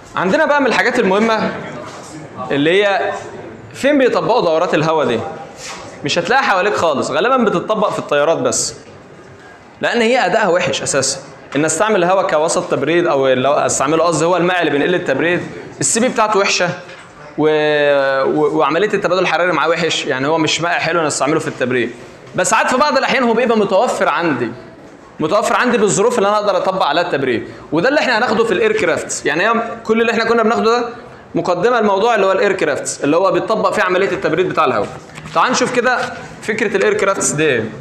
عندنا بقى من الحاجات المهمه اللي هي فين بيطبقوا دورات الهواء دي مش هتلاقيها حواليك خالص غالبا بتطبق في الطيارات بس لان هي ادائها وحش اساسا ان استعمل الهواء كوسط تبريد او لو استعمله قصدي هو الماء اللي بينقل التبريد السي بي بتاعته وحشه و... و... وعمليه التبادل الحراري معاه وحش يعني هو مش ماء حلو ان استعمله في التبريد بس ساعات في بعض الاحيان هو بيبقى متوفر عندي متوفر عندي بالظروف اللي انا اقدر اطبق عليها التبريد وده اللي احنا هناخده في الاير كرافت يعني هي كل اللي احنا كنا بناخده ده مقدمه الموضوع اللي هو الاير كرافت اللي هو بيطبق فيه عمليه التبريد بتاع الهواء تعال نشوف كده فكره الاير كرافتس دي ايه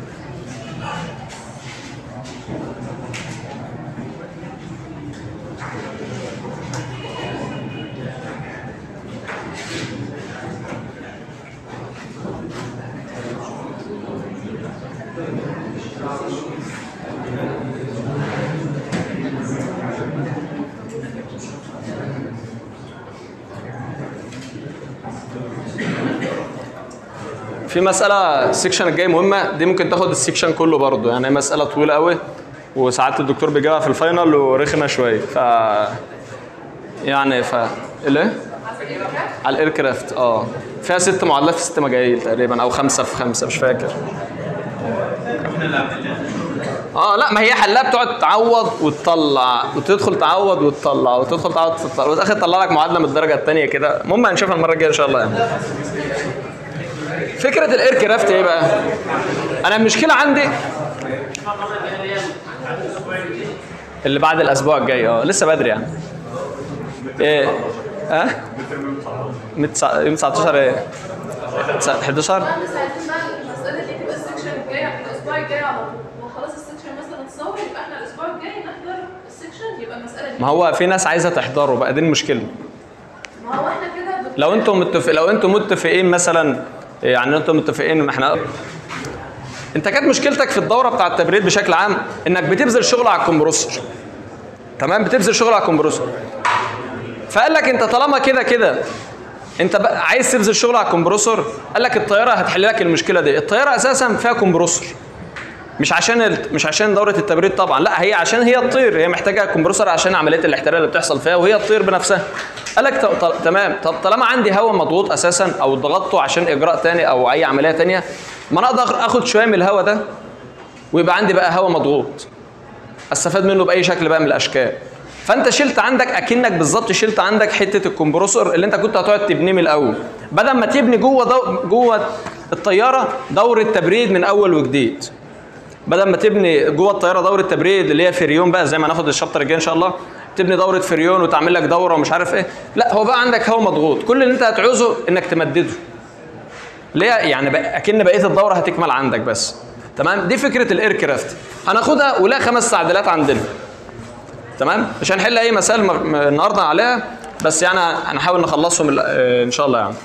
في مسألة السكشن الجاي مهمة دي ممكن تاخد السكشن كله برضه يعني هي مسألة طويلة قوي وساعات الدكتور بيجيبها في الفاينل ورخمة شوية ف يعني ف الايه؟ على الاير كرافت اه فيها ست معادلات في ست مجاهيل تقريبا او خمسة في خمسة مش فاكر اه لا ما هي حلها بتقعد تعوض وتطلع وتدخل تعوض وتطلع وتدخل تعوض وتطلع وفي الاخر تطلع لك معادله من الدرجه الثانيه كده المهم هنشوفها المره الجايه ان شاء الله يعني فكره الاير كرافت ايه بقى؟ انا المشكله عندي اللي بعد الاسبوع الجاي اه لسه بدري يعني ايه ها؟ أه؟ يوم 19 ايه؟ 11 انا ساعتين بقى المساله دي تبقى السكشن الجاي الاسبوع الجاي على طول وخلاص السكشن مثلا اتصور يبقى احنا الاسبوع الجاي نحضر السكشن يبقى المساله دي ما هو في ناس عايزه تحضره بقى دي المشكله ما هو احنا كده دكتور- لو انتم متفق لو انتم متفقين مثلا يعني انتم متفقين ان احنا انت كانت مشكلتك في الدوره بتاع التبريد بشكل عام انك بتبذل شغل على الكمبرسور تمام بتبذل شغل على الكمبرسور فقال لك انت طالما كده كده انت بقى عايز تبذل شغل على الكمبرسور قال لك الطياره هتحل لك المشكله دي الطياره اساسا فيها كمبرسور مش عشان ال... مش عشان دوره التبريد طبعا لا هي عشان هي تطير هي محتاجه كمبرسور عشان عمليه الاحتلال اللي بتحصل فيها وهي تطير بنفسها قال لك ط... ط... تمام طب طالما عندي هواء مضغوط اساسا او ضغطته عشان اجراء تاني او اي عمليه تانيه ما انا اقدر اخد شويه من الهواء ده ويبقى عندي بقى هواء مضغوط استفاد منه باي شكل بقى من الاشكال فانت شلت عندك اكنك بالظبط شلت عندك حته الكمبرسور اللي انت كنت هتقعد تبنيه من الاول بدل ما تبني جوه دو... جوه الطياره دوره تبريد من اول وجديد بدل ما تبني جوه الطياره دوره تبريد اللي هي فريون بقى زي ما ناخد الشابتر الجاي ان شاء الله تبني دوره فريون وتعمل لك دوره ومش عارف ايه لا هو بقى عندك هواء مضغوط كل اللي انت هتعوزه انك تمدده ليه يعني بقى اكن بقيه الدوره هتكمل عندك بس تمام دي فكره الاير كرافت هناخدها ولا خمس تعديلات عندنا تمام مش هنحل اي مسائل م- م- النهارده عليها بس يعني هنحاول نخلصهم ال- آه، ان شاء الله يعني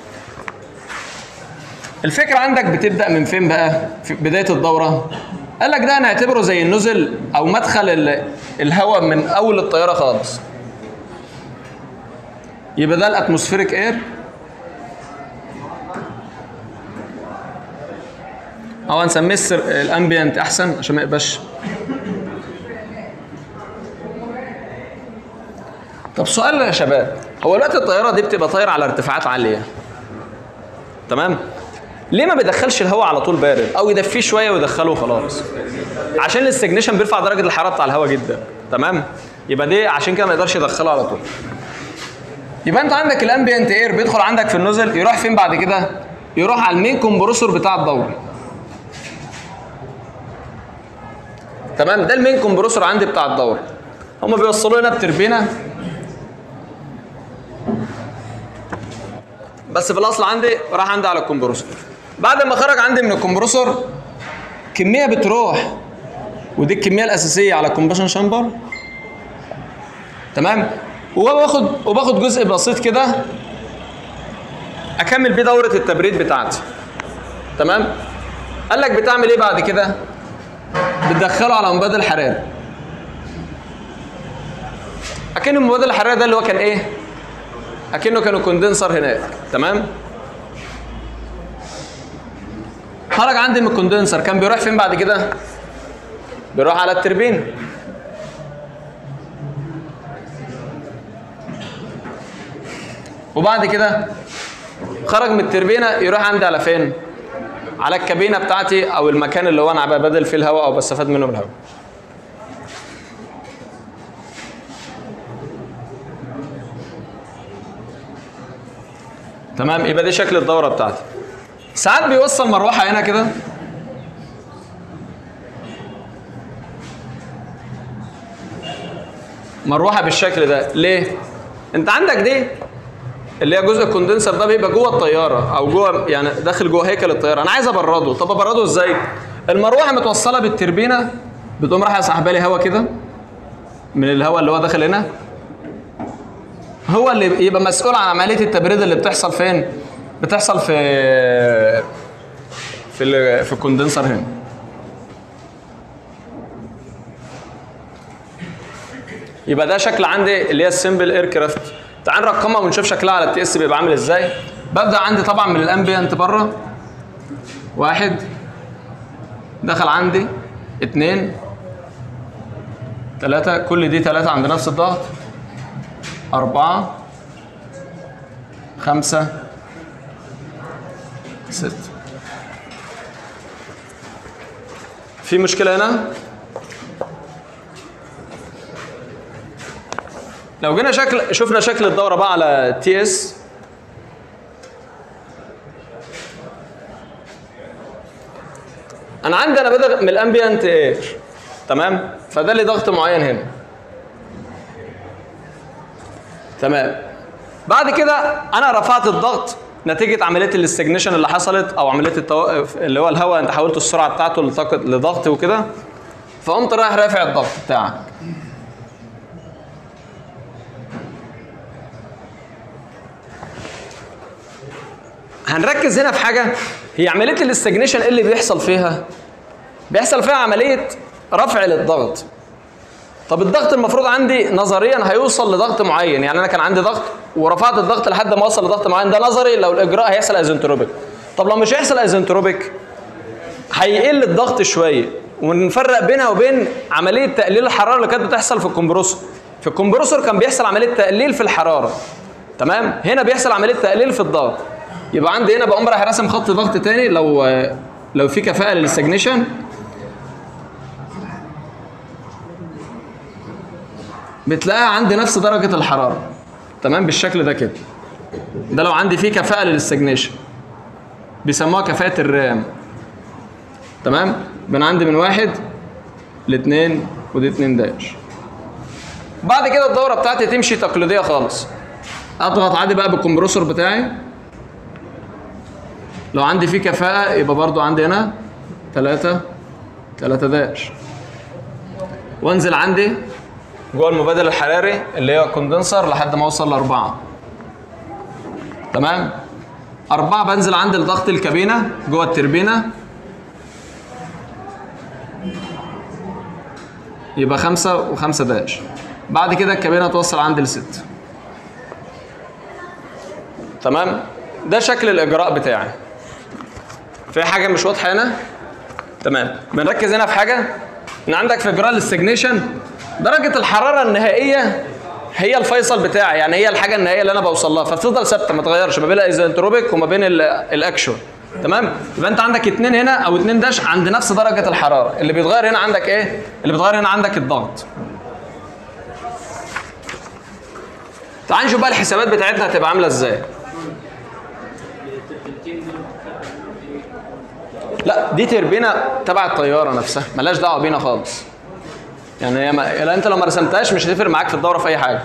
الفكره عندك بتبدا من فين بقى في بدايه الدوره قال لك ده هنعتبره زي النزل او مدخل ال- الهواء من اول الطياره خالص يبقى ده الاتموسفيريك اير او هنسميه السر- الامبيانت احسن عشان ما يبقاش طب سؤال يا شباب هو دلوقتي الطياره دي بتبقى طايره على ارتفاعات عاليه تمام ليه ما بيدخلش الهواء على طول بارد او يدفيه شويه ويدخله وخلاص عشان الاستجنيشن بيرفع درجه الحراره بتاع الهواء جدا تمام يبقى دي عشان كده ما يقدرش يدخله على طول يبقى انت عندك الامبيانت اير بيدخل عندك في النزل يروح فين بعد كده يروح على المين كومبرسور بتاع الدوري تمام ده المين كومبرسور عندي بتاع الدوري هم بيوصلوا لنا بتربينه بس في الاصل عندي راح عندي على الكمبرسور بعد ما خرج عندي من الكمبرسور كميه بتروح ودي الكميه الاساسيه على الكومبشن شامبر تمام وباخد وباخد جزء بسيط كده اكمل بيه دوره التبريد بتاعتي تمام قال لك بتعمل ايه بعد كده بتدخله على مبادل حراري اكن المبادل الحراري ده اللي هو كان ايه اكنه كانوا كوندنسر هناك تمام خرج عندي من الكوندنسر كان بيروح فين بعد كده بيروح على التربين وبعد كده خرج من التربينه يروح عندي على فين على الكابينه بتاعتي او المكان اللي هو انا ببادل فيه الهواء او بستفاد منه بالهواء تمام يبقى دي شكل الدوره بتاعتي ساعات بيوصل مروحه هنا كده مروحه بالشكل ده ليه انت عندك دي اللي هي جزء الكوندنسر ده بيبقى جوه الطياره او جوه يعني داخل جوه هيكل الطياره انا عايز ابرده طب ابرده ازاي المروحه متوصله بالتربينه بتقوم رايحه سحبه لي هواء كده من الهواء اللي هو داخل هنا هو اللي يبقى مسؤول عن عمليه التبريد اللي بتحصل فين بتحصل في في ال- في الكوندنسر هنا يبقى ده شكل عندي اللي هي السمبل اير كرافت تعال نرقمها ونشوف شكلها على التي اس بيبقى عامل ازاي ببدا عندي طبعا من الامبيانت بره واحد دخل عندي اتنين تلاتة كل دي تلاتة عند نفس الضغط أربعة خمسة ستة في مشكلة هنا؟ لو جينا شكل شفنا شكل الدوره بقى على تي اس انا عندي انا بدأ من الامبيانت اير تمام فده لي ضغط معين هنا تمام بعد كده انا رفعت الضغط نتيجه عمليه الاستجنيشن اللي حصلت او عمليه التوقف اللي هو الهواء انت حولت السرعه بتاعته لطاقه لضغط وكده فقمت رايح رافع الضغط بتاعك هنركز هنا في حاجه هي عمليه الاستجنيشن ايه اللي بيحصل فيها بيحصل فيها عمليه رفع للضغط طب الضغط المفروض عندي نظريا هيوصل لضغط معين يعني انا كان عندي ضغط ورفعت الضغط لحد ما اوصل لضغط معين ده نظري لو الاجراء هيحصل ايزنتروبيك طب لو مش هيحصل ايزنتروبيك هيقل الضغط شويه ونفرق بينها وبين عمليه تقليل الحراره اللي كانت بتحصل في الكمبرسور في الكمبرسور كان بيحصل عمليه تقليل في الحراره تمام هنا بيحصل عمليه تقليل في الضغط يبقى عندي هنا بقوم رايح راسم خط ضغط تاني لو لو في كفاءه للاستجنيشن بتلاقيها عندي نفس درجه الحراره تمام بالشكل ده كده ده لو عندي فيه كفاءه للاستجنيشن بيسموها كفاءه الرام تمام يبقى عندي من واحد لاثنين ودي اتنين داش بعد كده الدوره بتاعتي تمشي تقليديه خالص اضغط عادي بقى بالكمبرسور بتاعي لو عندي فيه كفاءة يبقى برضو عندي هنا تلاتة تلاتة داش وانزل عندي جوه المبادل الحراري اللي هي كوندنسر لحد ما اوصل لأربعة تمام أربعة بنزل عند لضغط الكابينة جوه التربينة يبقى خمسة وخمسة داش بعد كده الكابينة توصل عندي لست تمام ده شكل الإجراء بتاعي في حاجه مش واضحه هنا تمام بنركز هنا في حاجه ان عندك في اجراء الاستجنيشن درجه الحراره النهائيه هي الفيصل بتاعي يعني هي الحاجه النهائيه اللي انا بوصل لها فبتفضل ثابته ما تغيرش ما بين الايزنتروبيك وما بين ال- الاكشوال تمام يبقى انت عندك اتنين هنا او اتنين داش عند نفس درجه الحراره اللي بيتغير هنا عندك ايه اللي بيتغير هنا عندك الضغط تعال نشوف بقى الحسابات بتاعتنا هتبقى عامله ازاي لا دي تربينه تبع الطياره نفسها ملهاش دعوه بينا خالص يعني هي ما... لا انت لو ما رسمتهاش مش هتفرق معاك في الدوره في اي حاجه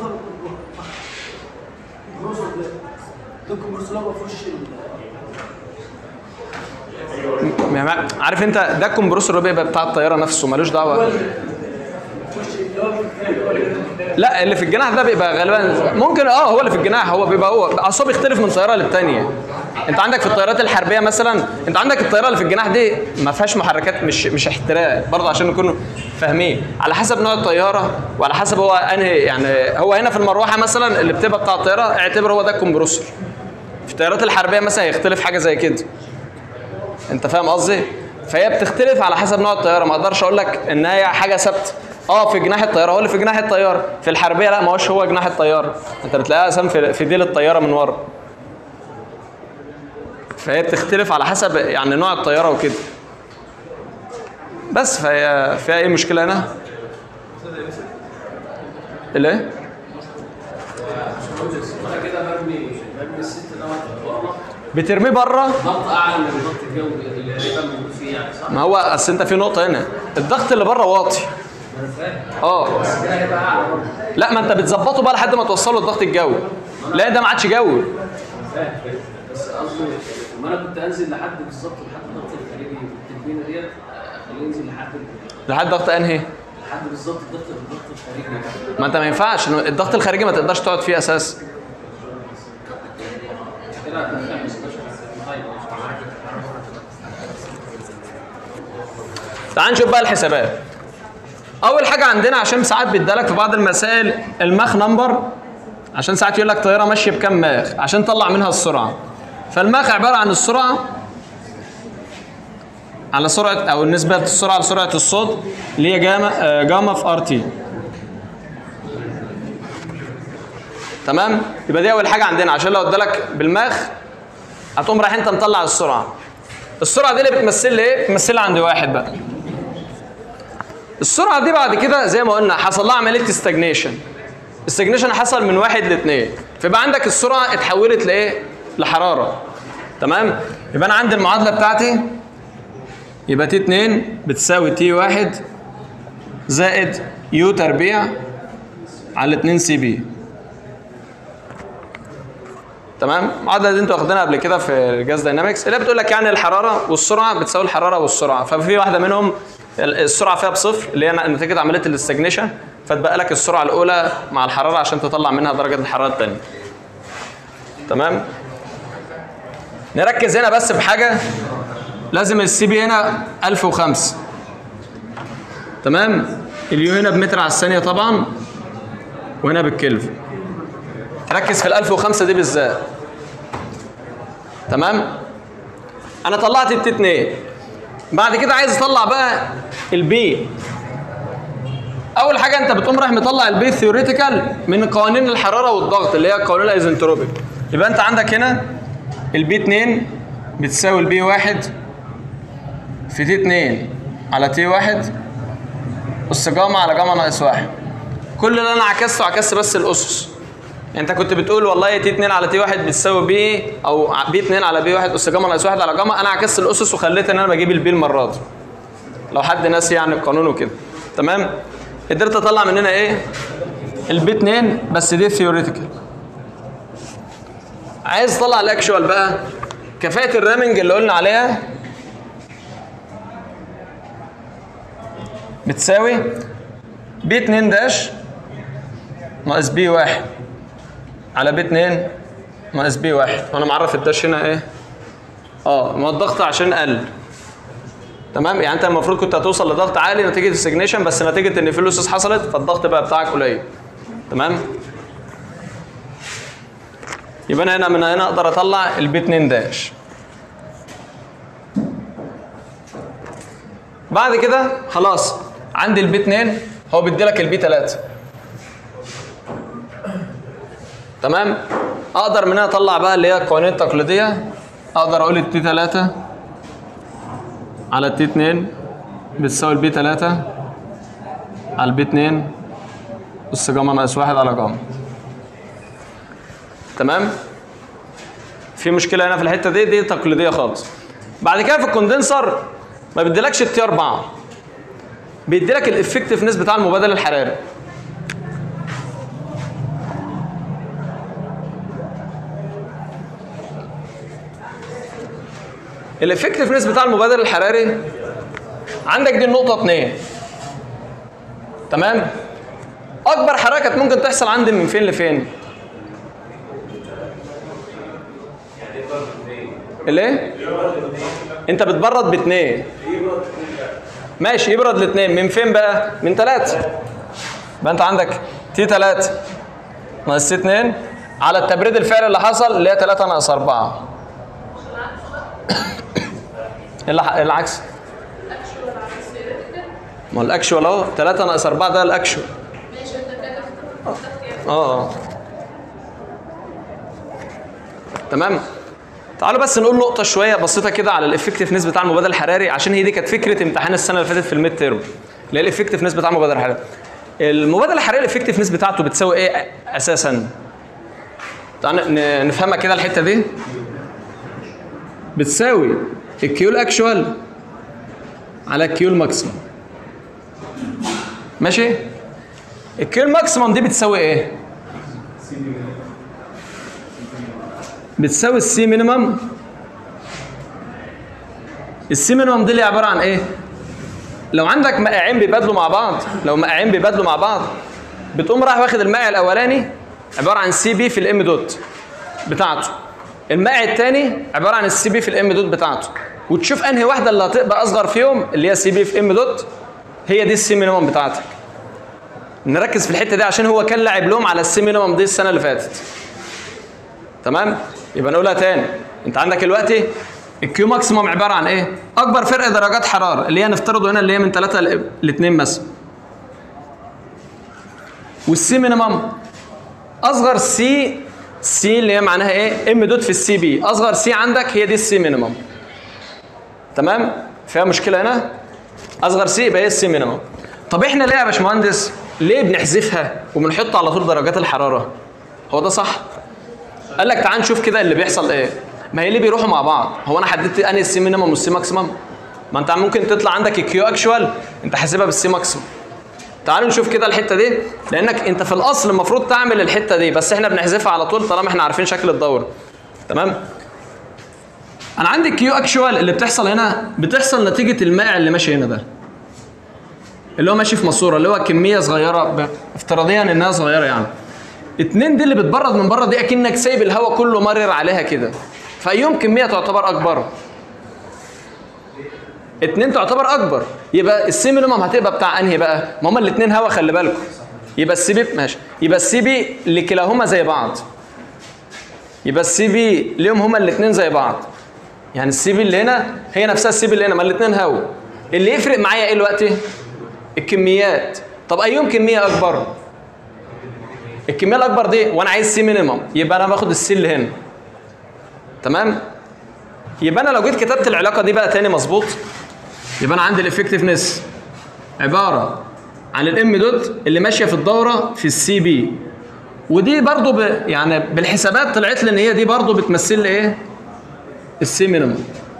م- يعني عارف انت ده الكمبرسور اللي بيبقى بتاع الطياره نفسه ملوش دعوه لا اللي في الجناح ده بيبقى غالبا ممكن اه هو اللي في الجناح هو بيبقى هو اصل هو بيختلف من طياره للتانيه انت عندك في الطيارات الحربيه مثلا انت عندك الطياره اللي في الجناح دي ما فيهاش محركات مش مش احتراق برضه عشان نكون فاهمين على حسب نوع الطياره وعلى حسب هو انهي يعني هو هنا في المروحه مثلا اللي بتبقى بتاع الطياره اعتبر هو ده الكمبرسور في الطيارات الحربيه مثلا يختلف حاجه زي كده انت فاهم قصدي فهي بتختلف على حسب نوع الطياره ما اقدرش اقول لك ان هي حاجه ثابته اه في جناح الطياره هو اللي في جناح الطياره في الحربيه لا ما هوش هو جناح الطياره انت بتلاقيها اساسا في في ديل الطياره من ورا فهي بتختلف على حسب يعني نوع الطياره وكده بس فهي فيها ايه مشكله هنا الايه انا كده برمي برمي الست دوت بره بترميه بره ضغط اعلى من الضغط الجوي اللي هيبقى موجود فيه يعني صح؟ ما هو اصل انت في نقطه هنا الضغط اللي بره واطي انا فاهم اه بس كده هيبقى اعلى برضه لا ما انت بتظبطه بقى لحد ما توصله الضغط الجوي لا ده ما عادش جوي فاهم فاهم بس قصدي لما انا كنت انزل لحد بالظبط لحد الضغط الخارجي في التكوينه ديت اخليه ينزل لحد لحد ضغط انهي لحد بالظبط الضغط الضغط الخارجي ما انت ما ينفعش الضغط الخارجي ما تقدرش تقعد فيه اساس كده هتدخل 16 طيب تعال نشوف بقى الحسابات اول حاجه عندنا عشان ساعات بيدالك في بعض المسائل الماخ نمبر عشان ساعات يقول لك طياره ماشيه بكام ماخ عشان تطلع منها السرعه فالماخ عباره عن السرعه على سرعه او النسبه السرعه لسرعه الصوت اللي هي جاما آه، جاما في ار تي تمام يبقى دي اول حاجه عندنا عشان لو ادالك بالماخ هتقوم رايح انت مطلع السرعه السرعه دي اللي بتمثل لي ايه بتمثل لي عند واحد بقى السرعه دي بعد كده زي ما قلنا حصل لها عمليه استجنيشن استجنيشن حصل من واحد لاثنين فيبقى عندك السرعه اتحولت لايه لحراره تمام يبقى انا عندي المعادله بتاعتي يبقى تي 2 بتساوي تي 1 زائد يو تربيع على 2 سي بي تمام المعادله دي انتوا واخدينها قبل كده في الجاز داينامكس اللي هي بتقول لك يعني الحراره والسرعه بتساوي الحراره والسرعه ففي واحده منهم السرعه فيها بصفر اللي هي نتيجه عمليه الاستجنيشن فتبقى لك السرعه الاولى مع الحراره عشان تطلع منها درجه الحراره الثانيه تمام نركز هنا بس بحاجه لازم السي بي هنا 1005 تمام اليو هنا بمتر على الثانيه طبعا وهنا بالكلفن ركز في ال 1005 دي بالذات تمام انا طلعت التي 2 بعد كده عايز اطلع بقى البي اول حاجه انت بتقوم رايح مطلع البي ثيوريتيكال من قوانين الحراره والضغط اللي هي قوانين الايزنتروبيك يبقى انت عندك هنا البي 2 بتساوي البي 1 في تي 2 على تي 1 اس جاما على جاما ناقص 1 كل اللي انا عكسته عكست بس الاسس انت كنت بتقول والله تي 2 على تي 1 بتساوي بي او بي 2 على بي 1 اس جاما ناقص 1 على جاما انا عكست الاسس وخليت ان انا بجيب البي المره دي لو حد ناسي يعني القانون وكده تمام قدرت اطلع من هنا ايه البي 2 بس دي ثيوريتيكال عايز اطلع الاكشوال بقى كفاءه الرامنج اللي قلنا عليها بتساوي بي 2 داش ناقص بي 1 على بي 2 ناقص بي 1 وانا معرف الداش هنا ايه اه ما الضغط عشان قل تمام يعني انت المفروض كنت هتوصل لضغط عالي نتيجه السجنيشن بس نتيجه ان في لوسس حصلت فالضغط بقى بتاعك قليل تمام يبقى انا هنا من هنا اقدر اطلع البي 2 داش بعد كده خلاص عندي البي 2 هو بيدي لك البي 3 تمام اقدر من هنا اطلع بقى اللي هي القوانين التقليديه اقدر اقول التي 3 على التي 2 بتساوي البي 3 على البي 2 اس جاما ناقص 1 على جاما تمام في مشكله هنا في الحته دي دي تقليديه خالص بعد كده في الكوندنسر ما بيديلكش التي 4 بيديلك الافكتفنس بتاع المبادل الحراري الافكتفنس بتاع المبادل الحراري عندك دي النقطه 2 تمام اكبر حراره كانت ممكن تحصل عندي من فين لفين الايه انت بتبرد باثنين ماشي يبرد الاثنين من فين بقى من ثلاثة يبقى انت عندك تي 3 ناقص تي 2 على التبريد الفعلي اللي حصل اللي هي 3 ناقص 4 العكس ما هو الاكشوال اهو 3 ناقص 4 ده الاكشوال ماشي انت كده بتاخد كام؟ اه اه تمام تعالوا بس نقول نقطة شوية بسيطة كده على الافكتفنس بتاع المبادل الحراري عشان هي دي كانت فكرة امتحان السنة اللي فاتت في الميد تيرم اللي هي الافكتفنس بتاع المبادل الحراري. المبادل الحراري الافكتفنس بتاعته بتساوي ايه اساسا؟ تعال ن- نفهمها كده الحتة دي بتساوي الكيو الاكشوال على الكيو الماكسيمم ماشي؟ الكيو الماكسيمم دي بتساوي ايه؟ بتساوي السي مينيمم السي مينيمم دي اللي عباره عن ايه؟ لو عندك مائعين بيبادلوا مع بعض لو مائعين بيبادلوا مع بعض بتقوم رايح واخد المائع الاولاني عباره عن سي بي في الام دوت بتاعته المائع الثاني عباره عن السي بي في الام دوت بتاعته وتشوف انهي واحده اللي هتبقى اصغر فيهم اللي هي سي بي في ام دوت هي دي السي مينيمم بتاعتك نركز في الحته دي عشان هو كان لاعب لهم على السي مينيمم دي السنه اللي فاتت تمام يبقى نقولها تاني انت عندك دلوقتي الكيو ماكسيموم عباره عن ايه اكبر فرق درجات حراره اللي هي نفترضه هنا اللي هي من 3 ل 2 مثلا والسي مينيمم اصغر سي سي اللي هي معناها ايه ام دوت في السي بي اصغر سي عندك هي دي السي مينيمم تمام فيها مشكله هنا اصغر سي يبقى هي السي مينيمم طب احنا ليه يا باشمهندس ليه بنحذفها وبنحط على طول درجات الحراره هو ده صح قال لك تعال نشوف كده اللي بيحصل ايه ما هي ليه بيروحوا مع بعض هو انا حددت انهي السي مينيمم والسي ماكسيمم ما انت ممكن تطلع عندك الكيو اكشوال انت حاسبها بالسي ماكسيمم تعالوا نشوف كده الحته دي لانك انت في الاصل المفروض تعمل الحته دي بس احنا بنحذفها على طول طالما احنا عارفين شكل الدوره تمام انا عندي الكيو اكشوال اللي بتحصل هنا بتحصل نتيجه المائع اللي ماشي هنا ده اللي هو ماشي في ماسوره اللي هو كميه صغيره ب... افتراضيا انها صغيره يعني اتنين دي اللي بتبرد من بره دي اكنك سايب الهواء كله مرر عليها كده فايهم كميه تعتبر اكبر اتنين تعتبر اكبر يبقى السي مينيمم هتبقى بتاع انهي بقى ما هما الاتنين هوا خلي بالكم يبقى السي بي ماشي يبقى السي بي لكلاهما زي بعض يبقى السي بي ليهم هما الاتنين زي بعض يعني السي بي اللي هنا هي نفسها السي بي اللي هنا ما الاتنين هوا اللي يفرق معايا ايه دلوقتي الكميات طب ايهم كميه اكبر الكميه الاكبر دي وانا عايز سي مينيمم يبقى انا باخد السي اللي هنا تمام يبقى انا لو جيت كتبت العلاقه دي بقى تاني مظبوط يبقى انا عندي الافكتفنس عباره عن الام دوت اللي ماشيه في الدوره في السي بي ودي برضو ب... يعني بالحسابات طلعت لي ان هي دي برضو بتمثل لي ايه السي مينيمم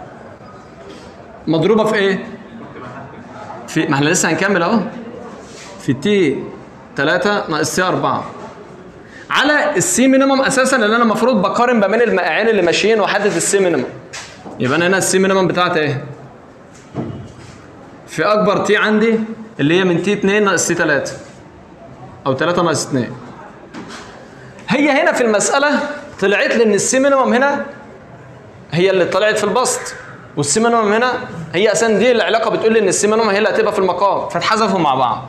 مضروبه في ايه في ما احنا لسه هنكمل اهو في تي 3 ناقص سي 4 على السي مينيمم اساسا اللي انا المفروض بقارن ما بين المائعين اللي ماشيين واحدد السي مينيمم يبقى انا هنا السي مينيمم بتاعتي ايه في اكبر تي عندي اللي هي من تي 2 ناقص تي 3 او 3 ناقص 2 هي هنا في المساله طلعت لي ان السي مينيمم هنا هي اللي طلعت في البسط والسي مينيمم هنا هي اساسا دي العلاقه بتقول لي ان السي مينيمم هي اللي هتبقى في المقام فاتحذفوا مع بعض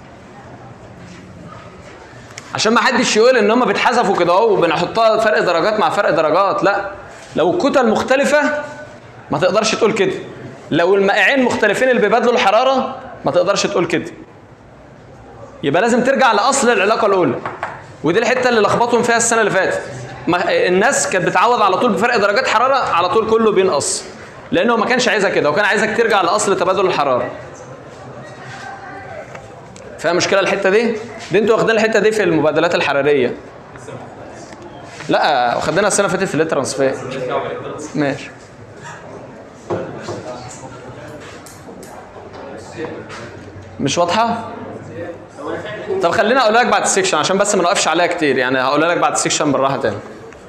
عشان ما حدش يقول ان هم بيتحذفوا كده اهو وبنحطها فرق درجات مع فرق درجات لا لو الكتل مختلفه ما تقدرش تقول كده لو المائعين مختلفين اللي بيبادلوا الحراره ما تقدرش تقول كده يبقى لازم ترجع لاصل العلاقه الاولى ودي الحته اللي لخبطهم فيها السنه اللي فاتت ما الناس كانت بتعوض على طول بفرق درجات حراره على طول كله بينقص لانه ما كانش عايزها كده وكان عايزك ترجع لاصل تبادل الحراره فيها مشكله الحته دي دي انتوا واخدين الحته دي في المبادلات الحراريه لا واخدينها السنه اللي فاتت في الترانسفير ماشي مش واضحه طب خليني اقولها لك بعد السكشن عشان بس ما نوقفش عليها كتير يعني هقولها لك بعد السكشن بالراحه تاني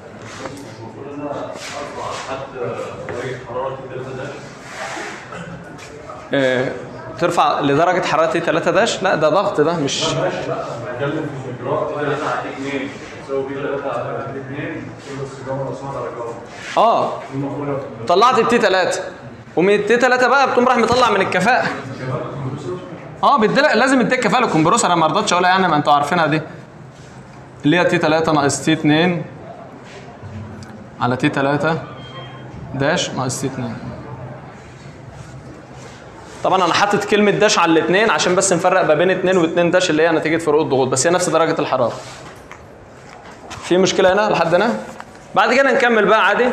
إيه، ترفع لدرجه حراره 3 داش لا ده ضغط ده مش بتكلم في الاجراء 3 على 2 تساوي 3 على 2 بس الجمله ناقصها درجات اه المفروض طلعت التي 3 ومن التي 3 بقى بتقوم راح مطلع من الكفاءه اه بيديلك لازم يديك كفاءه للكمبروسر انا ما رضيتش اقولها يعني ما انتوا عارفينها دي اللي هي تي 3 ناقص تي 2 على تي 3 داش ناقص تي 2 طبعا انا حاطط كلمه داش على الاثنين عشان بس نفرق ما بين 2 و2 داش اللي هي نتيجه فروق الضغوط بس هي نفس درجه الحراره في مشكله هنا لحد هنا بعد كده نكمل بقى عادي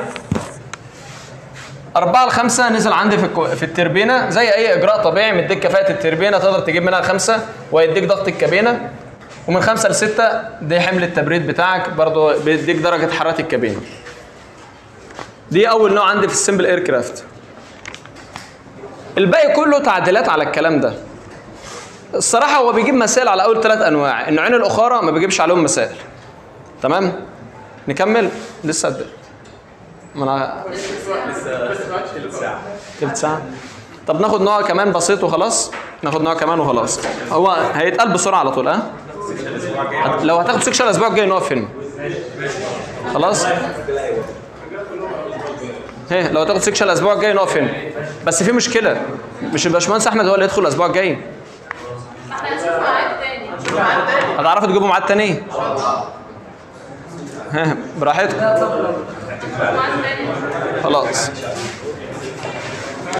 أربعة لخمسة نزل عندي في الكو- في التربينة زي أي إجراء طبيعي مديك كفاءة التربينة تقدر تجيب منها خمسة ويديك ضغط الكابينة ومن خمسة لستة دي حمل التبريد بتاعك برضو بيديك درجة حرارة الكابينة دي أول نوع عندي في السمبل اير كرافت الباقي كله تعديلات على الكلام ده الصراحة هو بيجيب مسائل على أول ثلاث أنواع النوعين الأخرى ما بيجيبش عليهم مسائل تمام نكمل لسه قد ما انا تلت ساعة طب ناخد نوع كمان بسيط وخلاص ناخد نوع كمان وخلاص هو هيتقال بسرعة على طول ها هت- لو هتاخد سكشن الأسبوع الجاي نقف هنا خلاص هي لو هتاخد سكشن الأسبوع الجاي نقف هنا بس في مشكلة مش الباشمهندس أحمد هو اللي يدخل الأسبوع الجاي احنا هنشوف ميعاد تاني هتعرفوا تجيبوا ميعاد تاني ها براحتكم ميعاد تاني خلاص